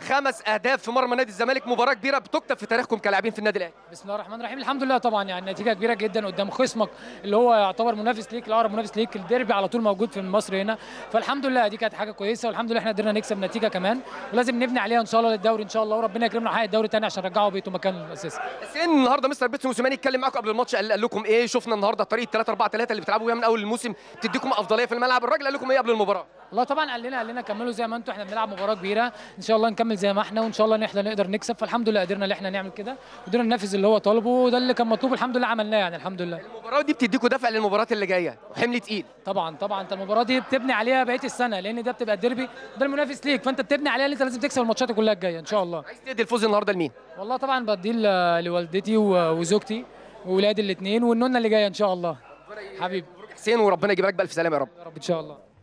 خمس اهداف في مرمى نادي الزمالك مباراه كبيره بتكتب في تاريخكم كلاعبين في النادي الاهلي بسم الله الرحمن الرحيم الحمد لله طبعا يعني نتيجه كبيره جدا قدام خصمك اللي هو يعتبر منافس ليك الاقرب منافس ليك الديربي على طول موجود في مصر هنا فالحمد لله دي كانت حاجه كويسه والحمد لله احنا قدرنا نكسب نتيجه كمان ولازم نبني عليها ان شاء الله للدوري ان شاء الله وربنا يكرمنا ونحقق الدوري تاني عشان نرجعه بيته مكانه الاساسي حسين النهارده مستر بيتسو موسيماني اتكلم معاكم قبل الماتش قال, قال لكم ايه شفنا النهارده طريقه 3 4 3 اللي بتلعبوا بيها من اول الموسم تديكم افضليه في الملعب الراجل قال لكم ايه قبل المباراه والله طبعا قال لنا قال لنا كملوا زي ما انتم احنا بنلعب مباراه كبيره ان شاء الله نكمل زي ما احنا وان شاء الله نحن نقدر نكسب فالحمد لله قدرنا ان احنا نعمل كده قدرنا ننفذ اللي هو طالبه وده اللي كان مطلوب الحمد لله عملناه يعني الحمد لله المباراه دي بتديكم دفع للمباريات اللي جايه وحمل تقيل طبعا طبعا انت المباراه دي بتبني عليها بقيه السنه لان ده بتبقى الديربي ده المنافس ليك فانت بتبني عليها ان انت لازم تكسب الماتشات كلها الجايه ان شاء الله عايز تدي الفوز النهارده لمين والله طبعا بديه ل- لوالدتي و- وزوجتي وولادي الاثنين والنونه اللي جايه ان شاء الله حبيبي حسين وربنا يجيب لك بالف سلامه يا رب يا رب ان شاء الله